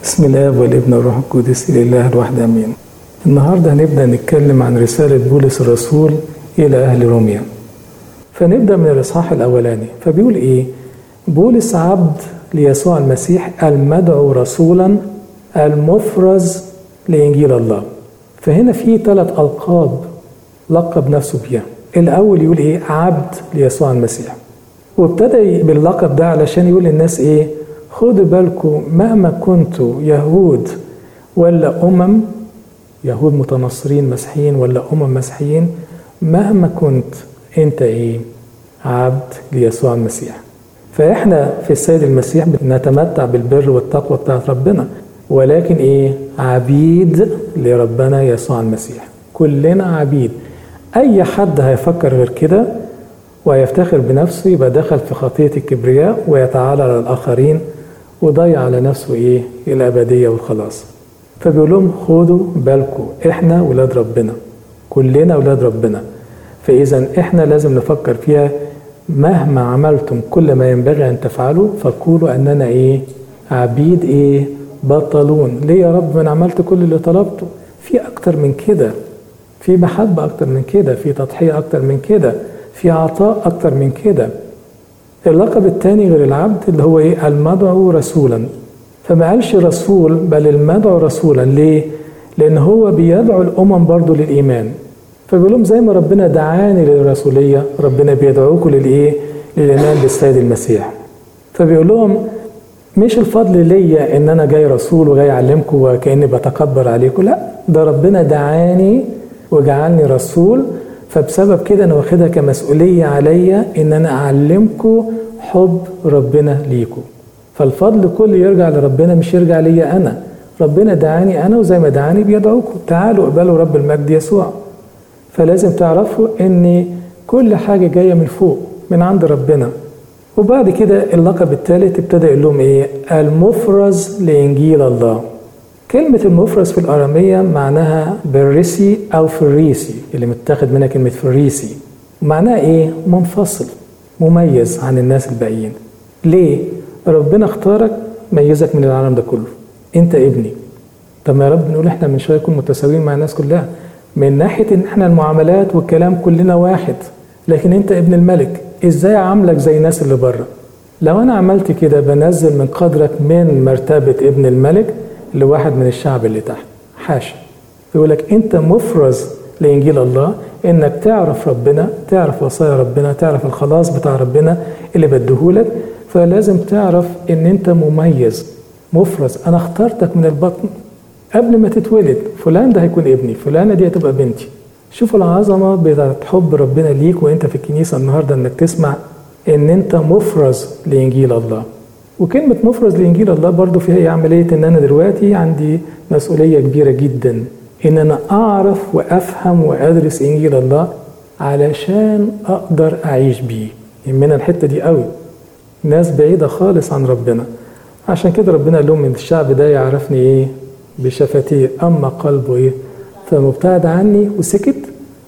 بسم الله والابن والروح القدس لله الواحد امين. النهارده هنبدا نتكلم عن رساله بولس الرسول الى اهل روميا. فنبدا من الاصحاح الاولاني فبيقول ايه؟ بولس عبد ليسوع المسيح المدعو رسولا المفرز لانجيل الله. فهنا في ثلاث القاب لقب نفسه بيها. الاول يقول ايه؟ عبد ليسوع المسيح. وابتدى باللقب ده علشان يقول للناس ايه؟ خدوا بالكم مهما كنتوا يهود ولا أمم يهود متنصرين مسيحيين ولا أمم مسيحيين مهما كنت أنت إيه؟ عبد ليسوع المسيح. فإحنا في السيد المسيح بنتمتع بالبر والتقوى بتاعت ربنا ولكن إيه؟ عبيد لربنا يسوع المسيح. كلنا عبيد. أي حد هيفكر غير كده ويفتخر بنفسه يبقى دخل في خطية الكبرياء ويتعالى على الآخرين وضيع على نفسه ايه الابديه والخلاص فبيقول لهم خدوا بالكم احنا ولاد ربنا كلنا ولاد ربنا فاذا احنا لازم نفكر فيها مهما عملتم كل ما ينبغي ان تفعلوا فقولوا اننا ايه عبيد ايه بطلون ليه يا رب من عملت كل اللي طلبته في اكتر من كده في محبه اكتر من كده في تضحيه اكتر من كده في عطاء اكتر من كده اللقب الثاني غير العبد اللي هو ايه المدعو رسولا فما قالش رسول بل المدعو رسولا ليه لان هو بيدعو الامم برضو للايمان فبيقول لهم زي ما ربنا دعاني للرسوليه ربنا بيدعوكم للايه للايمان بالسيد المسيح فبيقول لهم مش الفضل ليا ان انا جاي رسول وجاي اعلمكم وكاني بتكبر عليكم لا ده ربنا دعاني وجعلني رسول فبسبب كده انا واخدها كمسؤوليه عليا ان انا اعلمكم حب ربنا ليكم فالفضل كله يرجع لربنا مش يرجع ليا انا ربنا دعاني انا وزي ما دعاني بيدعوكم تعالوا اقبلوا رب المجد يسوع فلازم تعرفوا ان كل حاجه جايه من فوق من عند ربنا وبعد كده اللقب الثالث ابتدى يقول لهم ايه المفرز لانجيل الله كلمة المفرز في الأرامية معناها بريسي أو فريسي اللي متاخد منها كلمة فريسي معناها إيه؟ منفصل مميز عن الناس الباقيين ليه؟ ربنا اختارك ميزك من العالم ده كله أنت ابني طب يا رب نقول احنا من شوية نكون متساويين مع الناس كلها من ناحية ان احنا المعاملات والكلام كلنا واحد لكن انت ابن الملك ازاي عاملك زي الناس اللي بره لو انا عملت كده بنزل من قدرك من مرتبة ابن الملك لواحد من الشعب اللي تحت حاشا يقول لك انت مفرز لانجيل الله انك تعرف ربنا تعرف وصايا ربنا تعرف الخلاص بتاع ربنا اللي بديهولك فلازم تعرف ان انت مميز مفرز انا اخترتك من البطن قبل ما تتولد فلان ده هيكون ابني فلانه دي هتبقى بنتي شوفوا العظمه بتاعت حب ربنا ليك وانت في الكنيسه النهارده انك تسمع ان انت مفرز لانجيل الله وكلمة مفرز لإنجيل الله برضو فيها عملية إن أنا دلوقتي عندي مسؤولية كبيرة جدا إن أنا أعرف وأفهم وأدرس إنجيل الله علشان أقدر أعيش بيه يهمنا الحتة دي قوي ناس بعيدة خالص عن ربنا عشان كده ربنا قال لهم إن الشعب ده يعرفني إيه بشفتيه أما قلبه إيه فمبتعد عني وسكت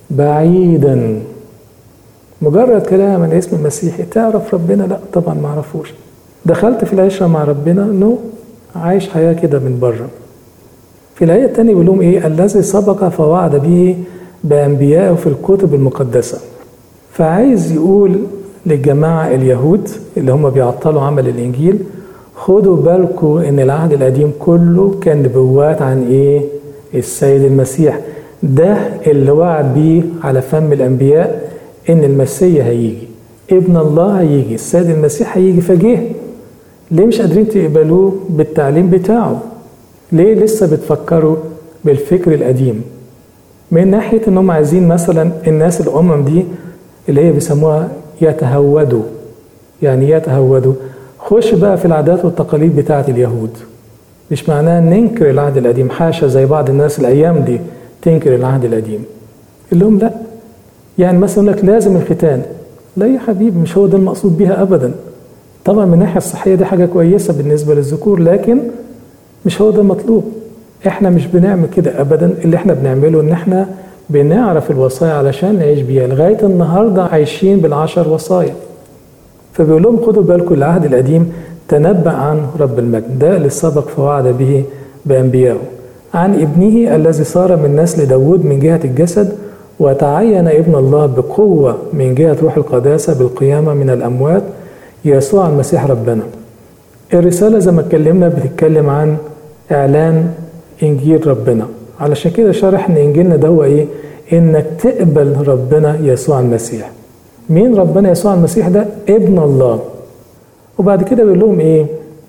بعيدا مجرد كلام عن اسم المسيح تعرف ربنا لا طبعا ما اعرفوش دخلت في العشرة مع ربنا نو عايش حياة كده من بره في الآية الثانية بيقول لهم إيه الذي سبق فوعد به بأنبيائه في الكتب المقدسة فعايز يقول للجماعة اليهود اللي هم بيعطلوا عمل الإنجيل خدوا بالكم إن العهد القديم كله كان نبوات عن إيه السيد المسيح ده اللي وعد بيه على فم الأنبياء إن المسيح هيجي ابن الله هيجي السيد المسيح هيجي فجه ليه مش قادرين تقبلوه بالتعليم بتاعه ليه لسه بتفكروا بالفكر القديم من ناحية انهم عايزين مثلا الناس الامم دي اللي هي بيسموها يتهودوا يعني يتهودوا خش بقى في العادات والتقاليد بتاعة اليهود مش معناه ننكر العهد القديم حاشا زي بعض الناس الايام دي تنكر العهد القديم اللي هم لا يعني مثلا يقول لك لازم الختان لا يا حبيبي مش هو ده المقصود بيها ابدا طبعا من الناحيه الصحيه دي حاجه كويسه بالنسبه للذكور لكن مش هو ده المطلوب احنا مش بنعمل كده ابدا اللي احنا بنعمله ان احنا بنعرف الوصايا علشان نعيش بيها لغايه النهارده عايشين بالعشر وصايا فبيقول لهم خدوا بالكم العهد القديم تنبأ عنه رب المجد ده اللي سبق فوعد به بأنبيائه عن ابنه الذي صار من نسل داود من جهة الجسد وتعين ابن الله بقوة من جهة روح القداسة بالقيامة من الأموات يسوع المسيح ربنا الرسالة زي ما اتكلمنا بتتكلم عن إعلان إنجيل ربنا علشان كده شرح إن إنجيلنا ده هو إيه؟ إنك تقبل ربنا يسوع المسيح مين ربنا يسوع المسيح ده؟ ابن الله وبعد كده بيقول لهم إيه؟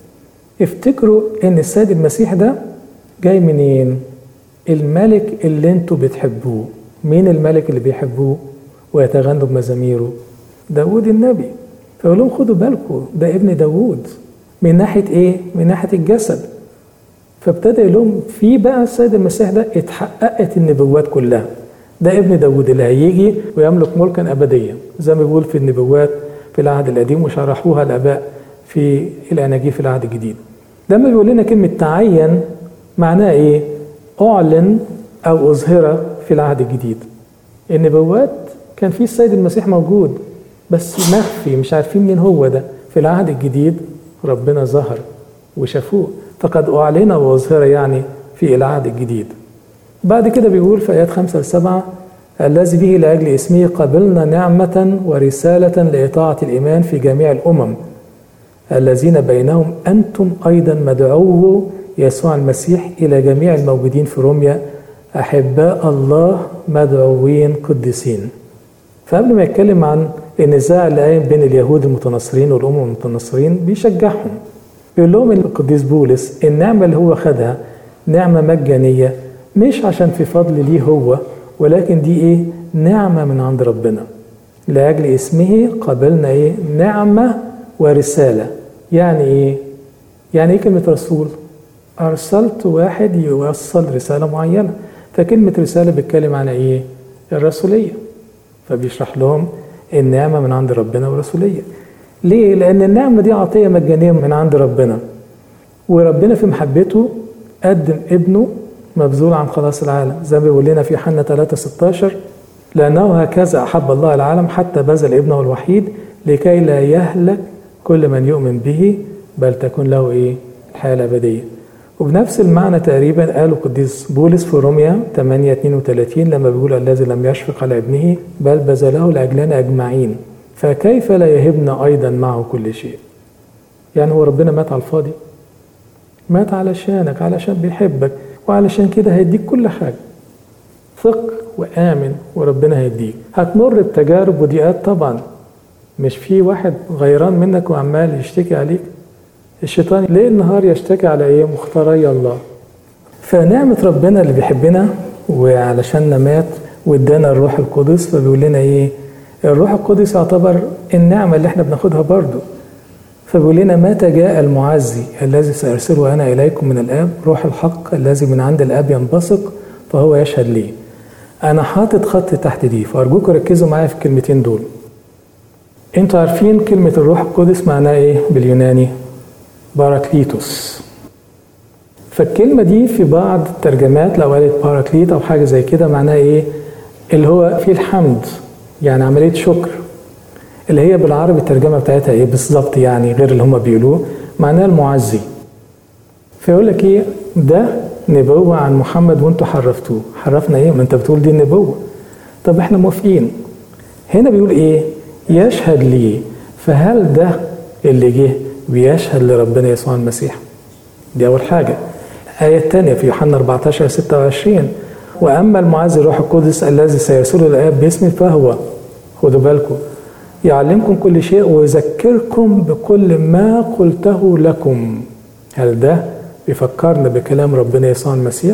افتكروا إن السيد المسيح ده جاي منين؟ الملك اللي انتوا بتحبوه مين الملك اللي بيحبوه ويتغنوا بمزاميره داود النبي فيقول لهم خدوا بالكم ده ابن داود من ناحية ايه؟ من ناحية الجسد فابتدى يقول لهم في بقى السيد المسيح ده اتحققت النبوات كلها ده ابن داود اللي هيجي ويملك ملكا ابديا زي ما بيقول في النبوات في العهد القديم وشرحوها الاباء في الاناجيل في العهد الجديد لما بيقول لنا كلمه تعين معناها ايه اعلن او اظهر في العهد الجديد النبوات كان في السيد المسيح موجود بس مخفي مش عارفين مين هو ده في العهد الجديد ربنا ظهر وشافوه فقد أعلن وأظهر يعني في العهد الجديد بعد كده بيقول في آيات خمسة لسبعة الذي به لأجل اسمه قبلنا نعمة ورسالة لإطاعة الإيمان في جميع الأمم الذين بينهم أنتم أيضا مدعو يسوع المسيح إلى جميع الموجودين في روميا أحباء الله مدعوين قديسين فقبل ما يتكلم عن النزاع اللي قايم بين اليهود المتنصرين والأمم المتنصرين بيشجعهم يقول لهم القديس بولس النعمة اللي هو خدها نعمة مجانية مش عشان في فضل ليه هو ولكن دي ايه نعمة من عند ربنا لأجل اسمه قبلنا ايه نعمة ورسالة يعني ايه يعني ايه كلمة رسول أرسلت واحد يوصل رسالة معينة فكلمة رسالة بتكلم عن ايه الرسولية فبيشرح لهم النعمة من عند ربنا ورسولية ليه؟ لأن النعمة دي عطية مجانية من عند ربنا وربنا في محبته قدم ابنه مبذول عن خلاص العالم زي ما بيقول لنا في حنا 3 16 لأنه هكذا أحب الله العالم حتى بذل ابنه الوحيد لكي لا يهلك كل من يؤمن به بل تكون له إيه؟ الحياة الأبدية وبنفس المعنى تقريبا قاله القديس بولس في روميا 8 32 لما بيقول الذي لم يشفق على ابنه بل بذله لأجلنا أجمعين فكيف لا يهبنا أيضا معه كل شيء يعني هو ربنا مات على الفاضي مات علشانك علشان بيحبك وعلشان كده هيديك كل حاجة ثق وآمن وربنا هيديك هتمر بتجارب وضيقات طبعا مش في واحد غيران منك وعمال يشتكي عليك الشيطان ليل نهار يشتكي على ايه مختاري الله فنعمة ربنا اللي بيحبنا وعلشان مات وادانا الروح القدس فبيقول لنا ايه الروح القدس يعتبر النعمة اللي احنا بناخدها برضو فبيقول لنا متى جاء المعزي الذي سأرسله أنا إليكم من الآب روح الحق الذي من عند الآب ينبثق فهو يشهد لي أنا حاطط خط تحت دي فأرجوكم ركزوا معايا في الكلمتين دول انتوا عارفين كلمة الروح القدس معناها ايه باليوناني باراكليتوس فالكلمة دي في بعض الترجمات لو قالت باراكليت أو حاجة زي كده معناها ايه اللي هو في الحمد يعني عملية شكر اللي هي بالعربي الترجمة بتاعتها ايه بالظبط يعني غير اللي هم بيقولوه معناها المعزي فيقول لك ايه ده نبوة عن محمد وانتوا حرفتوه حرفنا ايه ما انت بتقول دي النبوة طب احنا موافقين هنا بيقول ايه يشهد لي فهل ده اللي جه بيشهد لربنا يسوع المسيح دي أول حاجة الآية الثانية في يوحنا 14 26 وأما المعزي الروح القدس الذي سيرسله الآب باسمي فهو خدوا بالكم يعلمكم كل شيء ويذكركم بكل ما قلته لكم هل ده بيفكرنا بكلام ربنا يسوع المسيح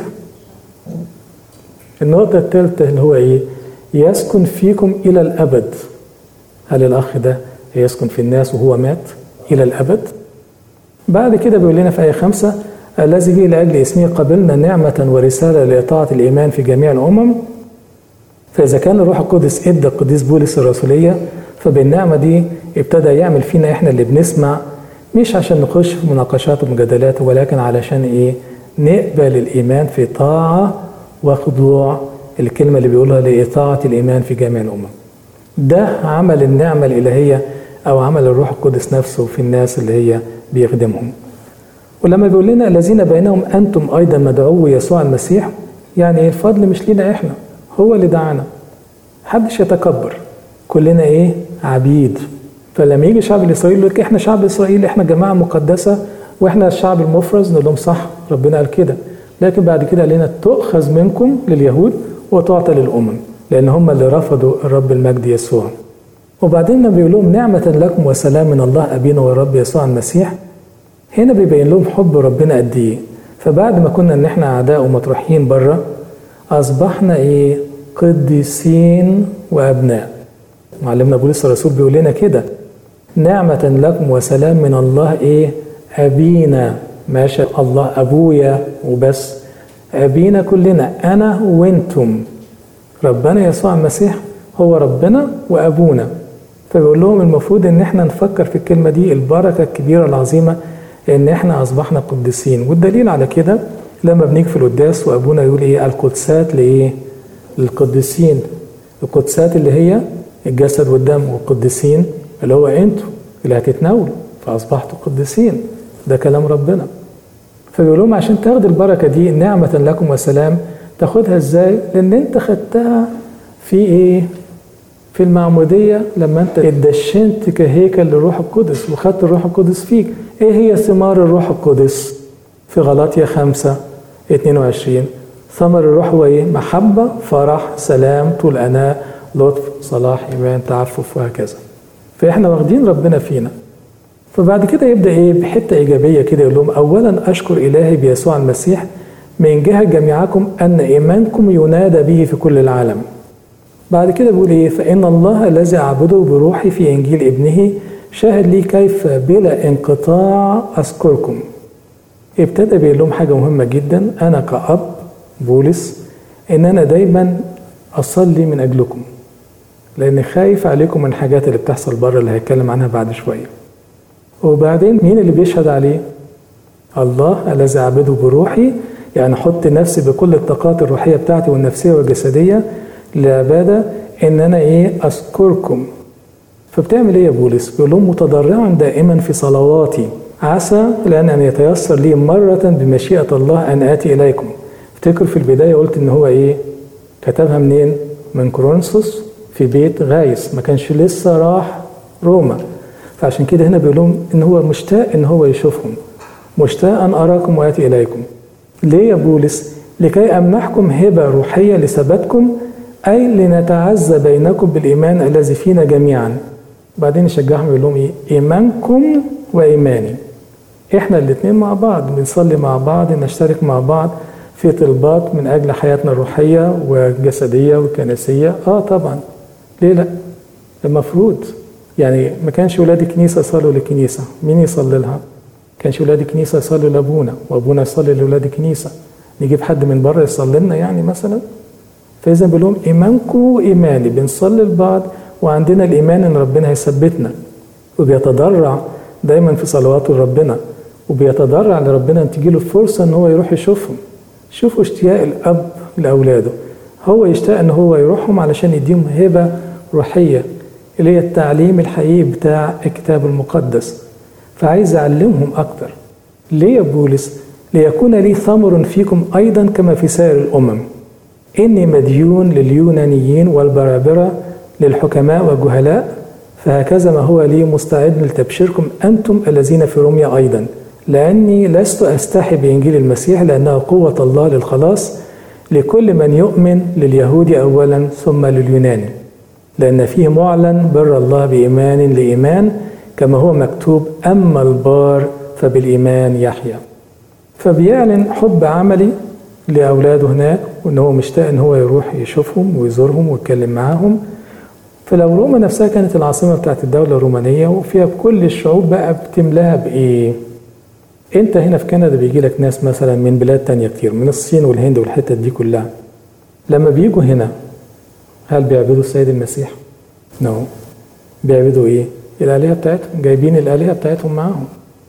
النقطة الثالثة اللي هو إيه يسكن فيكم إلى الأبد هل الأخ ده يسكن في الناس وهو مات إلى الأبد بعد كده بيقول لنا في آية خمسة الذي به لأجل اسمه قبلنا نعمة ورسالة لإطاعة الإيمان في جميع الأمم فإذا كان الروح القدس إدى القديس بولس الرسولية فبالنعمة دي ابتدى يعمل فينا إحنا اللي بنسمع مش عشان نخش في مناقشات ومجادلات ولكن علشان إيه نقبل الإيمان في طاعة وخضوع الكلمة اللي بيقولها لإطاعة الإيمان في جميع الأمم ده عمل النعمة الإلهية أو عمل الروح القدس نفسه في الناس اللي هي بيخدمهم ولما بيقول لنا الذين بينهم أنتم أيضا مدعو يسوع المسيح يعني الفضل مش لينا إحنا هو اللي دعانا محدش يتكبر كلنا إيه عبيد فلما يجي شعب الإسرائيل يقول لك إحنا شعب إسرائيل إحنا جماعة مقدسة وإحنا الشعب المفرز نقول لهم صح ربنا قال كده لكن بعد كده قال لنا تؤخذ منكم لليهود وتعطى للأمم لأن هم اللي رفضوا الرب المجد يسوع وبعدين لما بيقول لهم نعمة لكم وسلام من الله أبينا والرب يسوع المسيح هنا بيبين لهم حب ربنا قد إيه فبعد ما كنا إن إحنا أعداء ومطروحين بره أصبحنا إيه قديسين وأبناء معلمنا بولس الرسول بيقول لنا كده نعمة لكم وسلام من الله إيه أبينا ما شاء الله أبويا وبس أبينا كلنا أنا وأنتم ربنا يسوع المسيح هو ربنا وأبونا فبيقول لهم المفروض إن إحنا نفكر في الكلمة دي البركة الكبيرة العظيمة إن إحنا أصبحنا قديسين والدليل على كده لما بنيجي في القداس وأبونا يقول إيه القدسات لإيه؟ للقديسين القدسات اللي هي الجسد والدم والقديسين اللي هو أنتوا اللي هتتناولوا فأصبحتوا قديسين ده كلام ربنا فبيقول لهم عشان تاخد البركة دي نعمة لكم وسلام تاخدها ازاي؟ لأن أنت خدتها في إيه؟ في المعمودية لما أنت اتدشنت كهيكل للروح القدس وخدت الروح القدس فيك إيه هي ثمار الروح القدس؟ في غلاطيا 5 22 ثمر الروح هو إيه؟ محبة فرح سلام طول أناء لطف صلاح إيمان تعفف وهكذا فإحنا واخدين ربنا فينا فبعد كده يبدا ايه بحته ايجابيه كده يقول لهم اولا اشكر الهي بيسوع المسيح من جهه جميعكم ان ايمانكم ينادى به في كل العالم. بعد كده بيقول ايه فان الله الذي اعبده بروحي في انجيل ابنه شاهد لي كيف بلا انقطاع اذكركم. ابتدى بيقول لهم حاجه مهمه جدا انا كاب بولس ان انا دايما اصلي من اجلكم. لان خايف عليكم من الحاجات اللي بتحصل بره اللي هيتكلم عنها بعد شويه. وبعدين مين اللي بيشهد عليه؟ الله الذي أعبده بروحي يعني أحط نفسي بكل الطاقات الروحية بتاعتي والنفسية والجسدية للعبادة إن أنا إيه أذكركم فبتعمل إيه يا بولس؟ بيقول لهم متضرعا دائما في صلواتي عسى لأن أن يتيسر لي مرة بمشيئة الله أن آتي إليكم افتكر في البداية قلت إن هو إيه؟ كتبها منين؟ من كورنثوس في بيت غايس ما كانش لسه راح روما فعشان كده هنا بيقول لهم ان هو مشتاق ان هو يشوفهم مشتاق ان اراكم واتي اليكم ليه يا بولس لكي امنحكم هبه روحيه لثباتكم اي لنتعزى بينكم بالايمان الذي فينا جميعا بعدين يشجعهم يقول لهم ايه ايمانكم وايماني احنا الاثنين مع بعض بنصلي مع بعض نشترك مع بعض في طلبات من اجل حياتنا الروحيه والجسديه والكنسيه اه طبعا ليه لا المفروض يعني ما كانش ولاد الكنيسه يصلوا للكنيسه مين يصلي لها كانش ولاد الكنيسه يصلوا لابونا وابونا يصلي لاولاد الكنيسه نجيب حد من بره يصلي لنا يعني مثلا فاذا بيقول لهم ايمانكم وايماني بنصلي لبعض وعندنا الايمان ان ربنا هيثبتنا وبيتضرع دايما في صلواته لربنا وبيتضرع لربنا ان تجيله الفرصه ان هو يروح يشوفهم شوفوا اشتياق الاب لاولاده هو يشتاق ان هو يروحهم علشان يديهم هبه روحيه اللي هي التعليم الحقيقي بتاع الكتاب المقدس فعايز أعلمهم أكتر ليه يا بولس؟ ليكون لي ثمر فيكم أيضا كما في سائر الأمم إني مديون لليونانيين والبرابرة للحكماء والجهلاء فهكذا ما هو لي مستعد لتبشيركم أنتم الذين في روميا أيضا لأني لست أستحي بإنجيل المسيح لأنه قوة الله للخلاص لكل من يؤمن لليهود أولا ثم لليوناني لأن فيه معلن بر الله بإيمان لإيمان كما هو مكتوب أما البار فبالإيمان يحيى فبيعلن حب عملي لأولاده هناك وإن هو مشتاق إن هو يروح يشوفهم ويزورهم ويتكلم معاهم فلو روما نفسها كانت العاصمة بتاعت الدولة الرومانية وفيها كل الشعوب بقى بتملاها بإيه؟ أنت هنا في كندا بيجي لك ناس مثلا من بلاد تانية كتير من الصين والهند والحتت دي كلها لما بيجوا هنا هل بيعبدوا السيد المسيح؟ نو no. بيعبدوا ايه؟ الآلهة بتاعتهم جايبين الآلهة بتاعتهم معاهم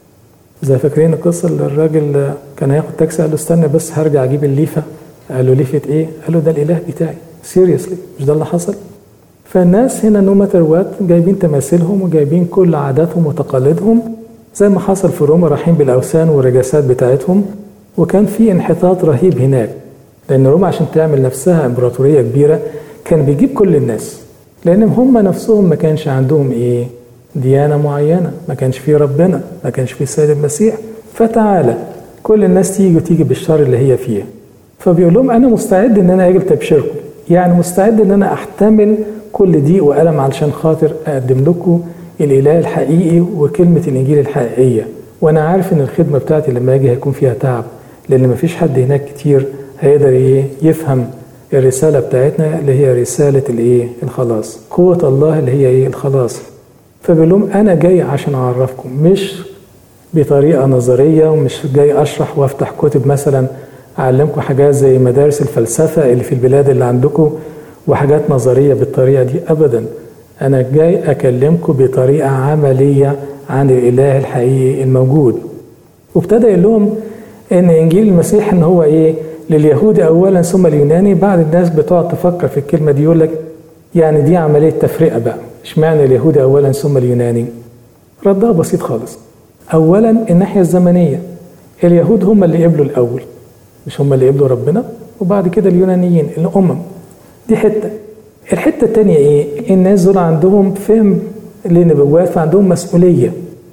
زي فاكرين القصة اللي الراجل كان هياخد تاكسي قال له استنى بس هرجع اجيب الليفة قال له ليفة ايه؟ قال له ده الإله بتاعي سيريسلي مش ده اللي حصل؟ فالناس هنا نو ماتر وات جايبين تماثيلهم وجايبين كل عاداتهم وتقاليدهم زي ما حصل في روما رايحين بالاوثان والرجاسات بتاعتهم وكان في انحطاط رهيب هناك لان روما عشان تعمل نفسها امبراطوريه كبيره كان بيجيب كل الناس لان هم نفسهم ما كانش عندهم ايه ديانه معينه ما كانش في ربنا ما كانش في السيد المسيح فتعالى كل الناس تيجي وتيجي بالشر اللي هي فيها فبيقول لهم انا مستعد ان انا اجي تبشركم يعني مستعد ان انا احتمل كل ضيق والم علشان خاطر اقدم لكم الاله الحقيقي وكلمه الانجيل الحقيقيه وانا عارف ان الخدمه بتاعتي لما اجي هيكون فيها تعب لان مفيش حد هناك كتير هيقدر ايه يفهم الرساله بتاعتنا اللي هي رساله الايه الخلاص قوه الله اللي هي ايه الخلاص فبيقول لهم انا جاي عشان اعرفكم مش بطريقه نظريه ومش جاي اشرح وافتح كتب مثلا اعلمكم حاجات زي مدارس الفلسفه اللي في البلاد اللي عندكم وحاجات نظريه بالطريقه دي ابدا انا جاي اكلمكم بطريقه عمليه عن الاله الحقيقي الموجود وابتدى يقول لهم ان انجيل المسيح ان هو ايه لليهود اولا ثم اليوناني بعد الناس بتقعد تفكر في الكلمه دي يقول لك يعني دي عمليه تفرقه بقى اشمعنى اليهودي اولا ثم اليوناني ردها بسيط خالص اولا الناحيه الزمنيه اليهود هم اللي قبلوا الاول مش هم اللي قبلوا ربنا وبعد كده اليونانيين الامم دي حته الحته الثانيه ايه الناس دول عندهم فهم للنبوات فعندهم مسؤوليه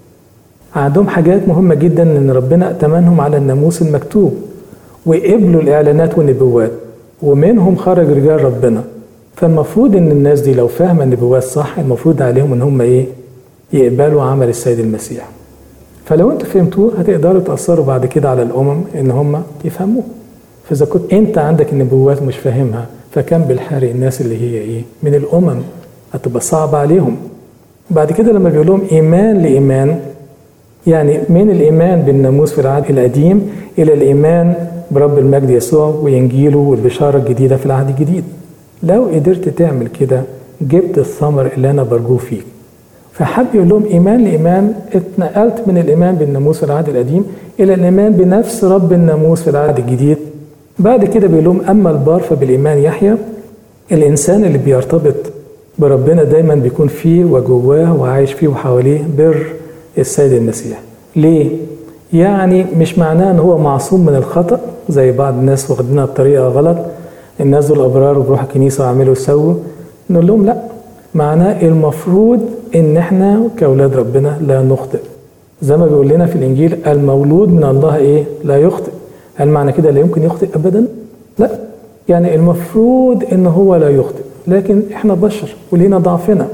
عندهم حاجات مهمه جدا ان ربنا ائتمنهم على الناموس المكتوب وقبلوا الاعلانات والنبوات ومنهم خرج رجال ربنا فالمفروض ان الناس دي لو فاهمه النبوات صح المفروض عليهم ان هم ايه يقبلوا عمل السيد المسيح فلو انتوا فهمتوه هتقدروا تاثروا بعد كده على الامم ان هم يفهموه فاذا كنت انت عندك النبوات ومش فاهمها فكم بالحري الناس اللي هي ايه من الامم هتبقى صعبه عليهم بعد كده لما بيقول لهم ايمان لايمان يعني من الايمان بالناموس في العهد القديم الى الايمان برب المجد يسوع وانجيله والبشاره الجديده في العهد الجديد لو قدرت تعمل كده جبت الثمر اللي انا برجوه فيك فحب يقول لهم ايمان لايمان اتنقلت من الايمان بالناموس في العهد القديم الى الايمان بنفس رب الناموس في العهد الجديد بعد كده بيقول لهم اما البار فبالايمان يحيى الانسان اللي بيرتبط بربنا دايما بيكون فيه وجواه وعايش فيه وحواليه بر السيد المسيح ليه يعني مش معناه ان هو معصوم من الخطا زي بعض الناس واخدينها بطريقه غلط الناس دول ابرار وبروحوا الكنيسه وعملوا وسووا نقول لهم لا معناه المفروض ان احنا كاولاد ربنا لا نخطئ زي ما بيقول لنا في الانجيل المولود من الله ايه لا يخطئ هل معنى كده لا يمكن يخطئ ابدا لا يعني المفروض ان هو لا يخطئ لكن احنا بشر ولينا ضعفنا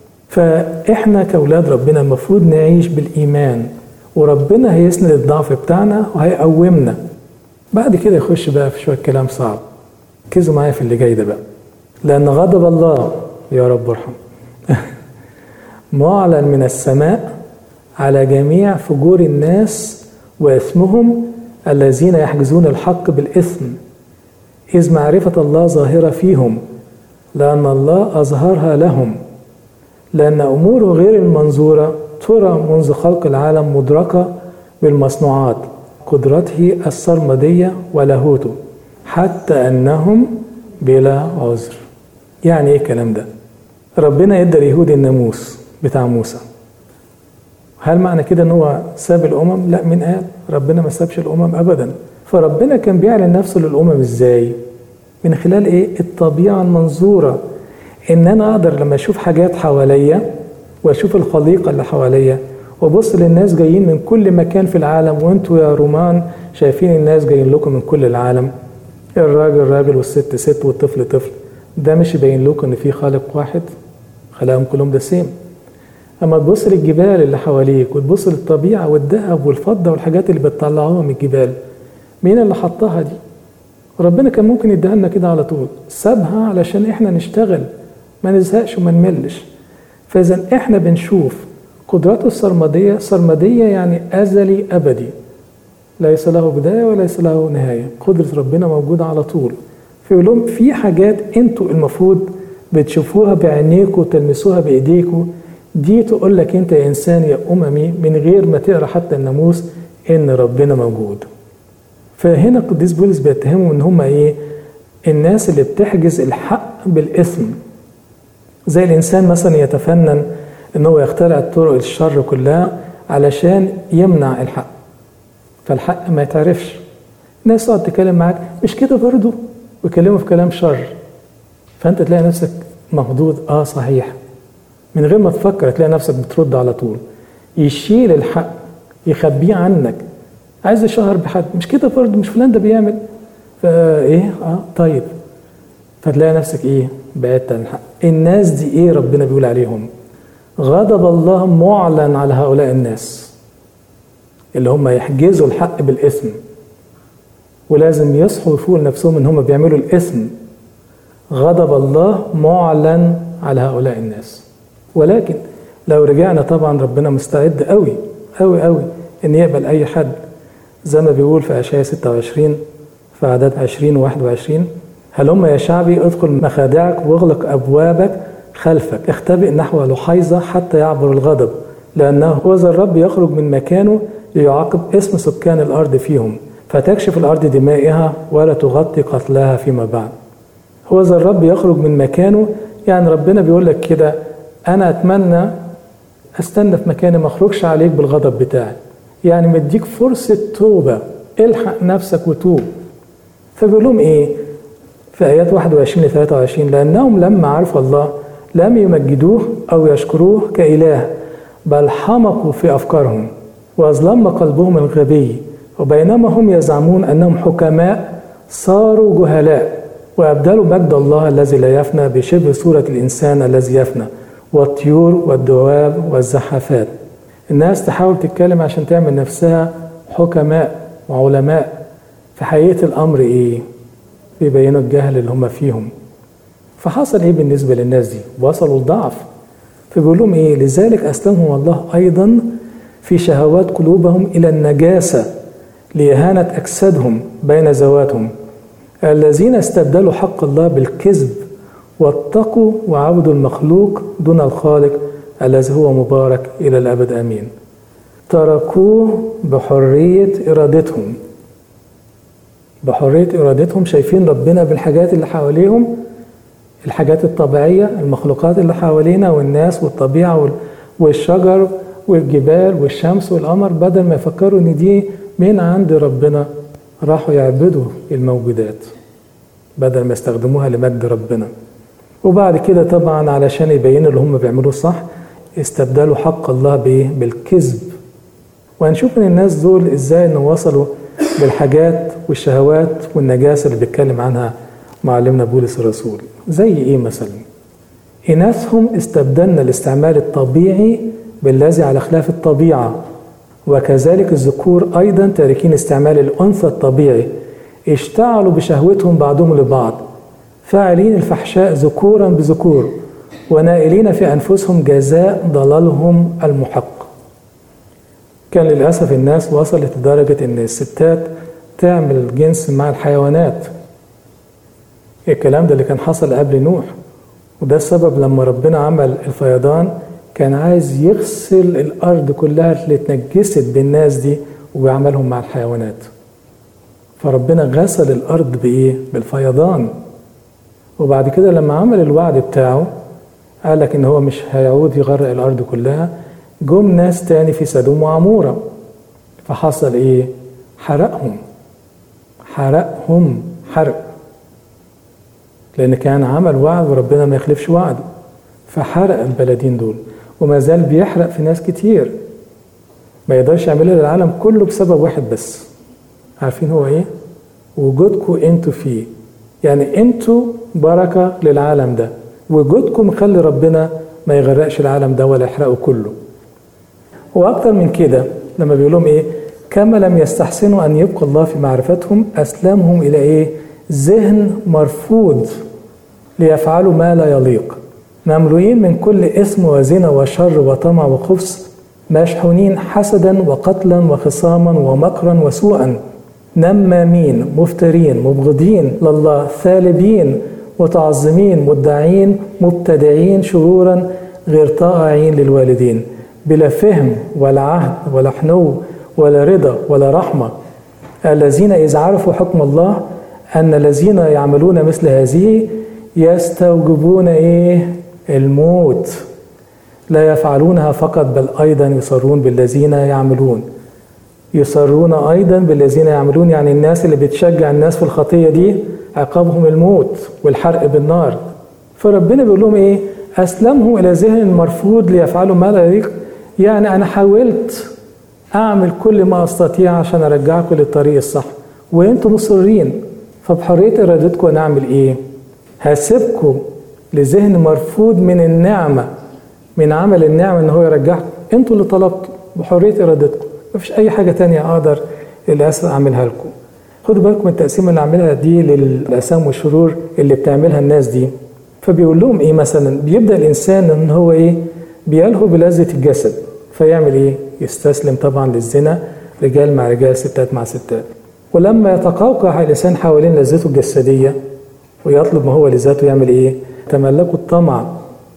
فاحنا كاولاد ربنا المفروض نعيش بالايمان وربنا هيسند الضعف بتاعنا وهيقومنا بعد كده يخش بقى في شويه كلام صعب ركزوا معايا في اللي جاي ده بقى لان غضب الله يا رب ارحم معلن من السماء على جميع فجور الناس واثمهم الذين يحجزون الحق بالاثم اذ معرفه الله ظاهره فيهم لان الله اظهرها لهم لان اموره غير المنظوره ترى منذ خلق العالم مدركه بالمصنوعات قدرته السرمديه ولاهوته حتى انهم بلا عذر يعني ايه الكلام ده ربنا ادى اليهود الناموس بتاع موسى هل معنى كده ان هو ساب الامم لا مين قال ربنا ما سابش الامم ابدا فربنا كان بيعلن نفسه للامم ازاي من خلال ايه الطبيعه المنظوره ان انا اقدر لما اشوف حاجات حواليا واشوف الخليقه اللي حواليا وابص للناس جايين من كل مكان في العالم وانتوا يا رومان شايفين الناس جايين لكم من كل العالم الراجل راجل والست ست والطفل طفل ده مش يبين لكم ان في خالق واحد خلقهم كلهم ده سيم اما تبص للجبال اللي حواليك وتبص للطبيعه والذهب والفضه والحاجات اللي بتطلعوها من الجبال مين اللي حطها دي ربنا كان ممكن يديها لنا كده على طول سابها علشان احنا نشتغل ما نزهقش وما نملش فاذا احنا بنشوف قدرته السرمديه سرمديه يعني ازلي ابدي ليس له بدايه وليس له نهايه قدره ربنا موجوده على طول فيقول لهم في حاجات انتوا المفروض بتشوفوها بعينيكم وتلمسوها بايديكم دي تقول لك انت يا انسان يا اممي من غير ما تقرا حتى الناموس ان ربنا موجود فهنا القديس بولس بيتهمهم ان هم ايه الناس اللي بتحجز الحق بالاثم زي الإنسان مثلا يتفنن إن هو يخترع طرق الشر كلها علشان يمنع الحق فالحق ما يتعرفش الناس تقعد تتكلم معاك مش كده برضه ويكلموا في كلام شر فأنت تلاقي نفسك مخضوض آه صحيح من غير ما تفكر تلاقي نفسك بترد على طول يشيل الحق يخبيه عنك عايز يشهر بحد مش كده برضه مش فلان ده بيعمل فايه اه طيب فتلاقي نفسك ايه بعدت عن الحق الناس دي ايه ربنا بيقول عليهم غضب الله معلن على هؤلاء الناس اللي هم يحجزوا الحق بالاسم ولازم يصحوا يفوقوا لنفسهم ان هم بيعملوا الاسم غضب الله معلن على هؤلاء الناس ولكن لو رجعنا طبعا ربنا مستعد قوي قوي قوي ان يقبل اي حد زي ما بيقول في اشعياء 26 في عدد 20 و 21 هلم يا شعبي ادخل مخادعك واغلق ابوابك خلفك اختبئ نحو لحيظة حتى يعبر الغضب لأنه هو ذا الرب يخرج من مكانه ليعاقب اسم سكان الأرض فيهم فتكشف الأرض دمائها ولا تغطي قتلها فيما بعد هو ذا الرب يخرج من مكانه يعني ربنا بيقول لك كده أنا أتمنى أستنى في مكاني ما أخرجش عليك بالغضب بتاعي يعني مديك فرصة توبة الحق نفسك وتوب فبيقول لهم إيه في آيات 21 ل 23 لأنهم لما عرفوا الله لم يمجدوه أو يشكروه كإله بل حمقوا في أفكارهم وأظلم قلبهم الغبي وبينما هم يزعمون أنهم حكماء صاروا جهلاء وأبدلوا مجد الله الذي لا يفنى بشبه صورة الإنسان الذي يفنى والطيور والدواب والزحافات الناس تحاول تتكلم عشان تعمل نفسها حكماء وعلماء في حقيقة الأمر إيه؟ بيبينوا الجهل اللي هم فيهم فحصل ايه بالنسبة للناس دي وصلوا لضعف فبيقول لهم ايه لذلك اسلمهم الله ايضا في شهوات قلوبهم الى النجاسة لإهانة أجسادهم بين ذواتهم الذين استبدلوا حق الله بالكذب واتقوا وعبدوا المخلوق دون الخالق الذي هو مبارك إلى الأبد آمين تركوه بحرية إرادتهم بحرية إرادتهم شايفين ربنا بالحاجات اللي حواليهم الحاجات الطبيعية المخلوقات اللي حوالينا والناس والطبيعة والشجر والجبال والشمس والقمر بدل ما يفكروا ان دي من عند ربنا راحوا يعبدوا الموجودات بدل ما يستخدموها لمجد ربنا وبعد كده طبعا علشان يبينوا اللي هم بيعملوه صح استبدلوا حق الله بايه بالكذب وهنشوف ان الناس دول ازاي انه وصلوا بالحاجات والشهوات والنجاسه اللي بيتكلم عنها معلمنا بولس الرسول زي ايه مثلا إناثهم استبدلنا الاستعمال الطبيعي بالذي على خلاف الطبيعة وكذلك الذكور أيضا تاركين استعمال الأنثى الطبيعي اشتعلوا بشهوتهم بعضهم لبعض فاعلين الفحشاء ذكورا بذكور ونائلين في أنفسهم جزاء ضلالهم المحق كان للأسف الناس وصلت لدرجة أن الستات تعمل الجنس مع الحيوانات الكلام ده اللي كان حصل قبل نوح وده السبب لما ربنا عمل الفيضان كان عايز يغسل الأرض كلها اللي اتنجست بالناس دي وبيعملهم مع الحيوانات فربنا غسل الأرض بإيه؟ بالفيضان وبعد كده لما عمل الوعد بتاعه قال لك إن هو مش هيعود يغرق الأرض كلها جم ناس تاني في سدوم وعمورة فحصل إيه؟ حرقهم حرقهم حرق لأن كان عمل وعد وربنا ما يخلفش وعده فحرق البلدين دول وما زال بيحرق في ناس كتير ما يقدرش يعملها للعالم كله بسبب واحد بس عارفين هو ايه؟ وجودكم انتوا فيه يعني انتوا بركة للعالم ده وجودكم مخلي ربنا ما يغرقش العالم ده ولا يحرقه كله واكتر من كده لما بيقول لهم ايه كما لم يستحسنوا ان يبقى الله في معرفتهم اسلمهم الى ايه ذهن مرفوض ليفعلوا ما لا يليق مملوئين من كل اسم وزنا وشر وطمع وخبث مشحونين حسدا وقتلا وخصاما ومكرا وسوءا نمامين مفترين مبغضين لله ثالبين متعظمين مدعين مبتدعين شرورا غير طائعين للوالدين بلا فهم ولا عهد ولا حنو ولا رضا ولا رحمة الذين إذ عرفوا حكم الله أن الذين يعملون مثل هذه يستوجبون إيه الموت لا يفعلونها فقط بل أيضا يصرون بالذين يعملون يصرون أيضا بالذين يعملون يعني الناس اللي بتشجع الناس في الخطية دي عقابهم الموت والحرق بالنار فربنا بيقول لهم إيه أسلمهم إلى ذهن مرفوض ليفعلوا ما لا يليق يعني أنا حاولت أعمل كل ما أستطيع عشان أرجعكم للطريق الصح وأنتم مصرين فبحرية إرادتكم أنا أعمل إيه؟ هسيبكم لذهن مرفوض من النعمة من عمل النعمة إن هو يرجعكم أنتوا اللي طلبتوا بحرية إرادتكم مفيش أي حاجة تانية أقدر للأسف أعملها لكم خدوا بالكم من التقسيمة اللي عاملها دي للأسام والشرور اللي بتعملها الناس دي فبيقول لهم إيه مثلا بيبدأ الإنسان إن هو إيه بيلهو بلذة الجسد فيعمل إيه يستسلم طبعا للزنا رجال مع رجال ستات مع ستات ولما يتقوقع الإنسان حوالين لذته الجسدية ويطلب ما هو لذاته يعمل إيه تملكوا الطمع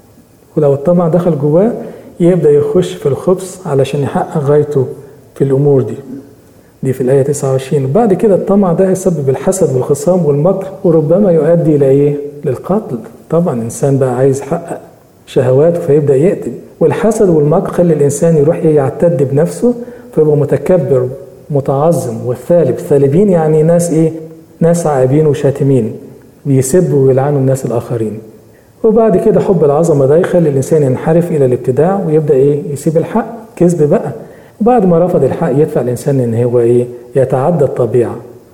ولو الطمع دخل جواه يبدأ يخش في الخبث علشان يحقق غايته في الأمور دي دي في الآية 29 وبعد كده الطمع ده يسبب الحسد والخصام والمكر وربما يؤدي إلى إيه؟ للقتل طبعا الإنسان بقى عايز يحقق شهواته فيبدأ يقتل والحسد والمكر خلي الإنسان يروح يعتد بنفسه فيبقى متكبر متعظم والثالب ثالبين يعني ناس إيه؟ ناس عابين وشاتمين بيسبوا ويلعنوا الناس الآخرين وبعد كده حب العظمة ده يخلي الإنسان ينحرف إلى الابتداع ويبدأ إيه؟ يسيب الحق كذب بقى وبعد ما رفض الحق يدفع الإنسان إن هو إيه؟ يتعدى الطبيعة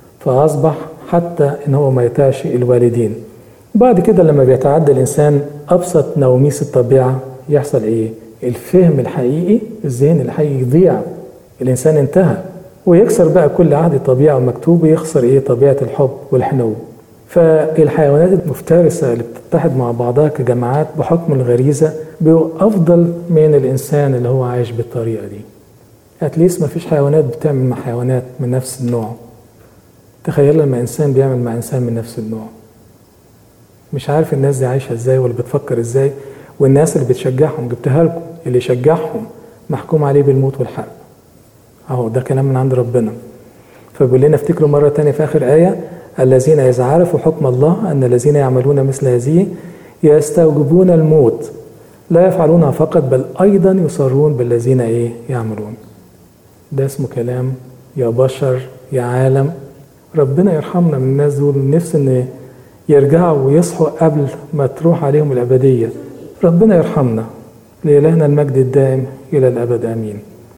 فأصبح حتى إن هو ما يطيعش الوالدين بعد كده لما بيتعدى الإنسان أبسط نوميس الطبيعة يحصل إيه؟ الفهم الحقيقي الذهن الحقيقي يضيع الإنسان انتهى ويكسر بقى كل عهد الطبيعة المكتوب ويخسر إيه؟ طبيعة الحب والحنو فالحيوانات المفترسة اللي بتتحد مع بعضها كجماعات بحكم الغريزة بيبقوا أفضل من الإنسان اللي هو عايش بالطريقة دي اتليست ما فيش حيوانات بتعمل مع حيوانات من نفس النوع تخيل لما إنسان بيعمل مع إنسان من نفس النوع مش عارف الناس دي عايشة إزاي ولا بتفكر إزاي والناس اللي بتشجعهم جبتها لكم اللي يشجعهم محكوم عليه بالموت والحرق أهو ده كلام من عند ربنا فبيقول لنا افتكروا مرة تانية في آخر آية الذين إذا عرفوا حكم الله أن الذين يعملون مثل هذه يستوجبون الموت لا يفعلونها فقط بل أيضا يصرون بالذين إيه يعملون ده اسمه كلام يا بشر يا عالم ربنا يرحمنا من الناس دول نفس ان يرجعوا ويصحوا قبل ما تروح عليهم الأبدية ربنا يرحمنا لإلهنا المجد الدائم إلى الأبد آمين